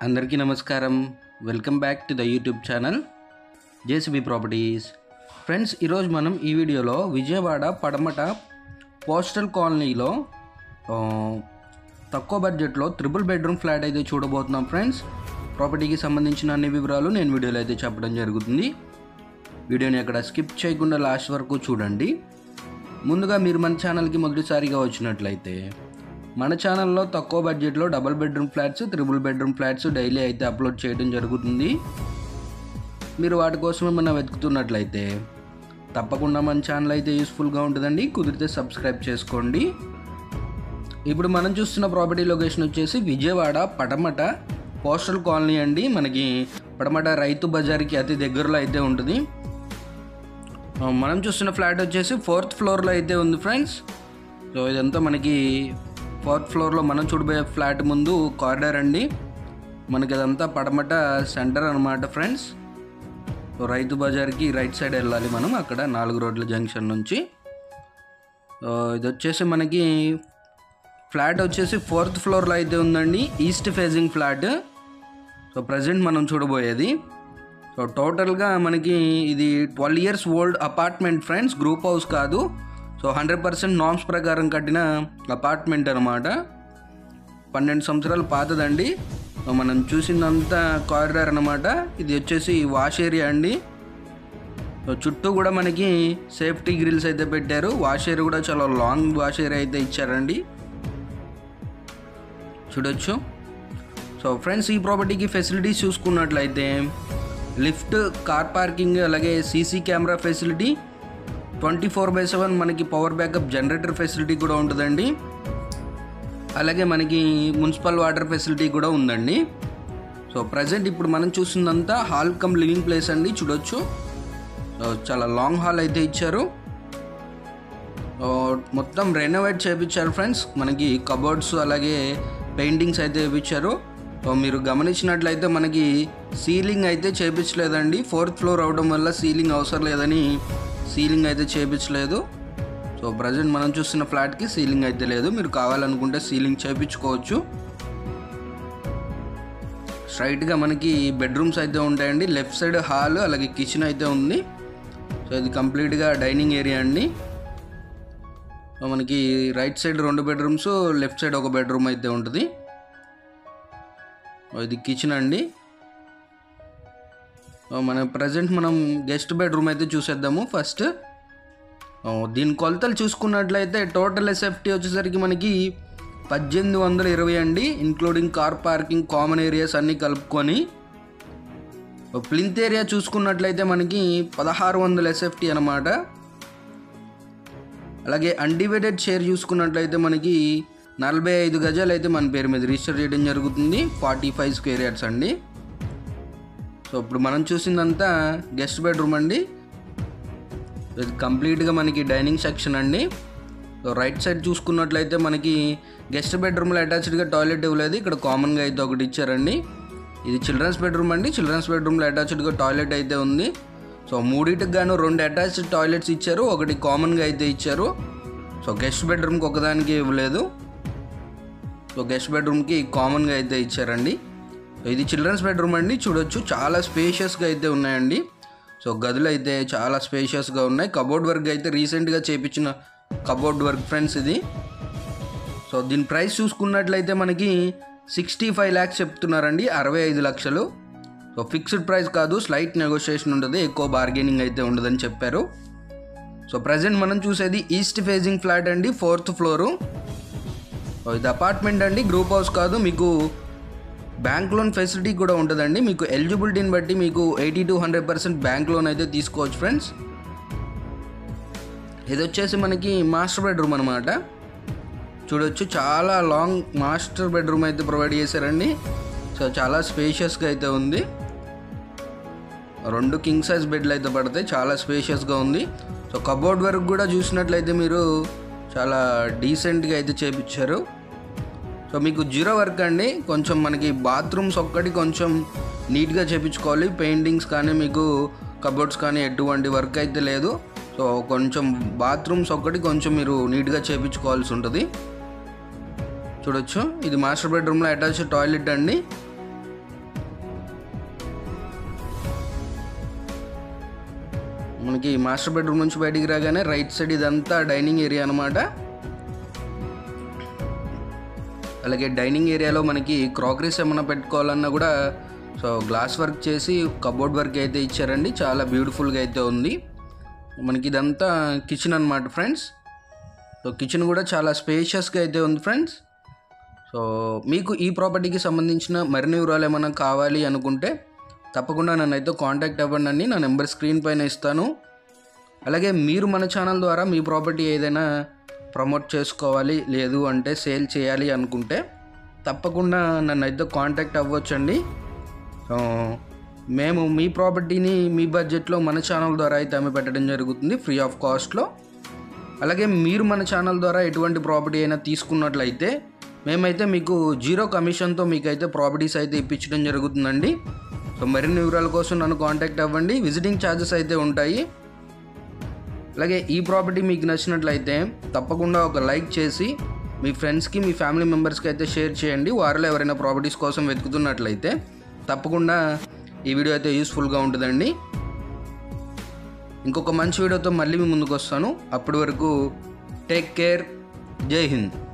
అందరికీ నమస్కారం welcome back to the YouTube channel JCB properties friends ఈరోజు మనం ఈ వీడియోలో విజయవాడ పడమట పోస్టల్ కాలనీలో ఆ, తక్కువ బడ్జెట్లో త్రిబుల్ బెడ్రూమ్ ఫ్లాట్ అయితే చూడబోతున్నాం ఫ్రెండ్స్ ప్రాపర్టీకి సంబంధించిన అన్ని వివరాలు నేను వీడియోలో అయితే చెప్పడం జరుగుతుంది వీడియోని అక్కడ స్కిప్ చేయకుండా లాస్ట్ వరకు చూడండి ముందుగా మీరు మన ఛానల్కి మొదటిసారిగా వచ్చినట్లయితే మన ఛానల్లో తక్కువ బడ్జెట్లో double bedroom flats triple bedroom flats daily అయితే అప్లోడ్ చేయడం జరుగుతుంది మీరు వాటి కోసం ఏమన్నా వెతుకుతున్నట్లయితే తప్పకుండా మన ఛానల్ అయితే యూస్ఫుల్గా ఉంటుందండి కుదిరితే సబ్స్క్రైబ్ చేసుకోండి ఇప్పుడు మనం చూస్తున్న ప్రాపర్టీ లొకేషన్ వచ్చేసి విజయవాడ పడమట పోస్టల్ కాలనీ అండి మనకి పడమట రైతు బజార్కి అతి దగ్గరలో అయితే ఉంటుంది ఆ, మనం చూస్తున్న ఫ్లాట్ వచ్చేసి ఫోర్త్ ఫ్లోర్లో అయితే ఉంది ఫ్రెండ్స్ సో ఇదంతా మనకి ఫోర్త్ ఫ్లోర్లో మనం చూడబోయే ఫ్లాట్ ముందు కారిడార్ అండి మనకి అదంతా పడమట సెంటర్ అనమాట ఫ్రెండ్స్ సో రైతు బజార్కి రైట్ సైడ్ వెళ్ళాలి మనం అక్కడ నాలుగు రోడ్ల జంక్షన్ నుంచి సో ఇది వచ్చేసి మనకి ఫ్లాట్ వచ్చేసి ఫోర్త్ ఫ్లోర్లో అయితే ఉందండి east facing flat so present మనం చూడబోయేది సో టోటల్గా మనకి ఇది twelve years old apartment friends group house కాదు సో హండ్రెడ్ పర్సెంట్ నామ్స్ ప్రకారం కట్టిన అపార్ట్మెంట్ అనమాట పన్నెండు సంవత్సరాలు పాతదండి సో మనం చూసిందంతా కారిడార్ అనమాట ఇది వచ్చేసి వాష్ ఏరియా అండి సో చుట్టూ కూడా మనకి సేఫ్టీ గ్రిల్స్ అయితే పెట్టారు వాష్ ఏరియా కూడా చాలా లాంగ్ వాష్ ఏరియా అయితే ఇచ్చారండి చూడొచ్చు సో ఫ్రెండ్స్ ఈ ప్రాపర్టీకి ఫెసిలిటీస్ చూసుకున్నట్లయితే లిఫ్ట్ కార్ పార్కింగ్ అలాగే CC camera facility twenty four by seven మనకి పవర్ బ్యాకప్ జనరేటర్ ఫెసిలిటీ కూడా ఉంటుందండి అలాగే మనకి మున్సిపల్ వాటర్ ఫెసిలిటీ కూడా ఉందండి సో ప్రజెంట్ ఇప్పుడు మనం చూసిందంతా హాల్ కమ్ లివింగ్ ప్లేస్ అండి చూడొచ్చు సో చాలా లాంగ్ హాల్ అయితే ఇచ్చారు సో మొత్తం రెనోవేట్ చేయించారు ఫ్రెండ్స్ మనకి కబోర్డ్స్ అలాగే పెయింటింగ్స్ అయితే వేయించారు సో మీరు గమనించినట్లయితే మనకి సీలింగ్ అయితే చేపించలేదండి ఫోర్త్ ఫ్లోర్ అవడం వల్ల సీలింగ్ అవసరం లేదని సీలింగ్ అయితే చేపించలేదు సో ప్రజెంట్ మనం చూస్తున్న ఫ్లాట్కి సీలింగ్ అయితే లేదు మీరు కావాలనుకుంటే సీలింగ్ చేపించుకోవచ్చు స్ట్రైట్గా మనకి బెడ్రూమ్స్ అయితే ఉంటాయండి లెఫ్ట్ సైడ్ హాల్ అలాగే కిచెన్ అయితే ఉంది సో ఇది కంప్లీట్గా డైనింగ్ ఏరియా అండి సో మనకి రైట్ సైడ్ రెండు బెడ్రూమ్స్ లెఫ్ట్ సైడ్ ఒక బెడ్రూమ్ అయితే ఉంటుంది సో ఇది కిచెన్ అండి సో మన ప్రజెంట్ మనం గెస్ట్ బెడ్రూమ్ అయితే చూసేద్దాము ఫస్ట్ దీని కొలతలు చూసుకున్నట్లయితే టోటల్ ఎస్ఎఫ్టీ వచ్చేసరికి మనకి పద్దెనిమిది వందల ఇరవై అండి including car parking common areas అన్నీ కలుపుకొని ప్లింత్ ఏరియా చూసుకున్నట్లయితే మనకి పదహారు వందల ఎస్ఎఫ్టీ అనమాట అలాగే అన్డివైడెడ్ షేర్ చూసుకున్నట్లయితే మనకి నలభై ఐదు గజాలు అయితే మన పేరు మీద రిజిస్టర్ చేయడం జరుగుతుంది ఫార్టీ ఫైవ్ స్క్వేర్ యార్డ్స్ అండి సో ఇప్పుడు మనం చూసిందంతా గెస్ట్ బెడ్రూమ్ అండి ఇది కంప్లీట్గా మనకి డైనింగ్ సెక్షన్ అండి సో రైట్ సైడ్ చూసుకున్నట్లయితే మనకి గెస్ట్ బెడ్రూమ్లో అటాచ్డ్గా టాయిలెట్ ఇవ్వలేదు ఇక్కడ కామన్గా అయితే ఒకటి ఇచ్చారండి ఇది చిల్డ్రన్స్ బెడ్రూమ్ అండి చిల్డ్రన్స్ బెడ్రూమ్లో అటాచ్డ్గా టాయిలెట్ అయితే ఉంది సో మూడింటికి గాను రెండు అటాచ్డ్ టాయిలెట్స్ ఇచ్చారు ఒకటి కామన్గా అయితే ఇచ్చారు సో గెస్ట్ బెడ్రూమ్కి ఒకదానికి ఇవ్వలేదు సో గెస్ట్ బెడ్రూమ్కి కామన్గా అయితే ఇచ్చారండి సో ఇది చిల్డ్రన్స్ బెడ్రూమ్ అండి చూడొచ్చు చాలా స్పేషియస్గా అయితే ఉన్నాయండి సో గదులు అయితే చాలా స్పేషియస్గా ఉన్నాయి కబోర్డ్ వర్క్ అయితే రీసెంట్గా చేపించిన కబోర్డ్ వర్క్ ఫ్రెండ్స్ ఇది సో దీని ప్రైస్ చూసుకున్నట్లయితే మనకి సిక్స్టీ ఫైవ్ ల్యాక్స్ చెప్తున్నారండి అరవై ఐదు లక్షలు సో ఫిక్స్డ్ ప్రైస్ కాదు స్లైట్ నెగోషియేషన్ ఉంటుంది ఎక్కువ బార్గెనింగ్ అయితే ఉండదని చెప్పారు సో ప్రజెంట్ మనం చూసేది ఈస్ట్ ఫేజింగ్ ఫ్లాట్ అండి ఫోర్త్ ఫ్లోరు సో ఇది అపార్ట్మెంట్ అండి గ్రూప్ హౌస్ కాదు మీకు బ్యాంక్ లోన్ ఫెసిలిటీ కూడా ఉంటుందండి మీకు ఎలిజిబిలిటీని బట్టి మీకు eighty to hundred percent bank loan అయితే తీసుకోవచ్చు ఫ్రెండ్స్ ఇది వచ్చేసి మనకి మాస్టర్ బెడ్రూమ్ అనమాట చూడొచ్చు చాలా లాంగ్ మాస్టర్ బెడ్రూమ్ అయితే ప్రొవైడ్ చేశారండి సో చాలా స్పేషియస్గా అయితే ఉంది రెండు కింగ్ సైజ్ బెడ్లు అయితే పడతాయి చాలా స్పేషియస్గా ఉంది సో కబోర్డ్ వర్క్ కూడా చూసినట్లయితే మీరు చాలా డీసెంట్గా అయితే చేపించారు సో మీకు జీరో వర్క్ అండి కొంచెం మనకి బాత్రూమ్స్ ఒక్కటి కొంచెం నీట్గా చేపించుకోవాలి పెయింటింగ్స్ కానీ మీకు కబోర్డ్స్ కానీ ఎటువంటి వర్క్ అయితే లేదు సో కొంచెం బాత్రూమ్స్ ఒక్కటి కొంచెం మీరు నీట్గా చేపించుకోవాల్సి ఉంటుంది చూడొచ్చు ఇది మాస్టర్ బెడ్రూమ్లో అటాచ్ టాయిలెట్ అండి మనకి మాస్టర్ బెడ్రూమ్ నుంచి బయటికి రాగానే రైట్ సైడ్ ఇదంతా డైనింగ్ ఏరియా అనమాట అలాగే డైనింగ్ ఏరియాలో మనకి క్రాకరీస్ ఏమైనా పెట్టుకోవాలన్నా కూడా సో గ్లాస్ వర్క్ చేసి కబోర్డ్ వర్క్ అయితే ఇచ్చారండి చాలా బ్యూటిఫుల్గా అయితే ఉంది మనకి ఇదంతా కిచెన్ అనమాట ఫ్రెండ్స్ సో కిచెన్ కూడా చాలా స్పేషియస్గా అయితే ఉంది ఫ్రెండ్స్ సో మీకు ఈ ప్రాపర్టీకి సంబంధించిన మరిన్ని వివరాలు ఏమైనా కావాలి అనుకుంటే తప్పకుండా నన్ను అయితే కాంటాక్ట్ అవ్వండి అండి నా నెంబర్ స్క్రీన్ పైన ఇస్తాను అలాగే మీరు మన ఛానల్ ద్వారా మీ ప్రాపర్టీ ఏదైనా ప్రమోట్ చేసుకోవాలి లేదు అంటే సేల్ చేయాలి అనుకుంటే తప్పకుండా నన్ను అయితే కాంటాక్ట్ అవ్వచ్చండి సో మేము మీ ప్రాపర్టీని మీ బడ్జెట్లో మన ఛానల్ ద్వారా అయితే అమ్మి పెట్టడం జరుగుతుంది ఫ్రీ ఆఫ్ కాస్ట్లో అలాగే మీరు మన ఛానల్ ద్వారా ఎటువంటి ప్రాపర్టీ అయినా తీసుకున్నట్లయితే మేమైతే మీకు జీరో కమిషన్తో మీకైతే ప్రాపర్టీస్ అయితే ఇప్పించడం జరుగుతుందండి సో మరిన్ని వివరాల కోసం నన్ను కాంటాక్ట్ అవ్వండి విజిటింగ్ ఛార్జెస్ అయితే ఉంటాయి అలాగే ఈ ప్రాపర్టీ మీకు నచ్చినట్లయితే తప్పకుండా ఒక లైక్ చేసి మీ ఫ్రెండ్స్కి మీ ఫ్యామిలీ మెంబర్స్కి అయితే షేర్ చేయండి వారిలో ఎవరైనా ప్రాపర్టీస్ కోసం వెతుకుతున్నట్లయితే తప్పకుండా ఈ వీడియో అయితే యూస్ఫుల్గా ఉంటుందండి ఇంకొక మంచి వీడియోతో మళ్ళీ మీ ముందుకు వస్తాను అప్పటి వరకు టేక్ కేర్ జై హింద్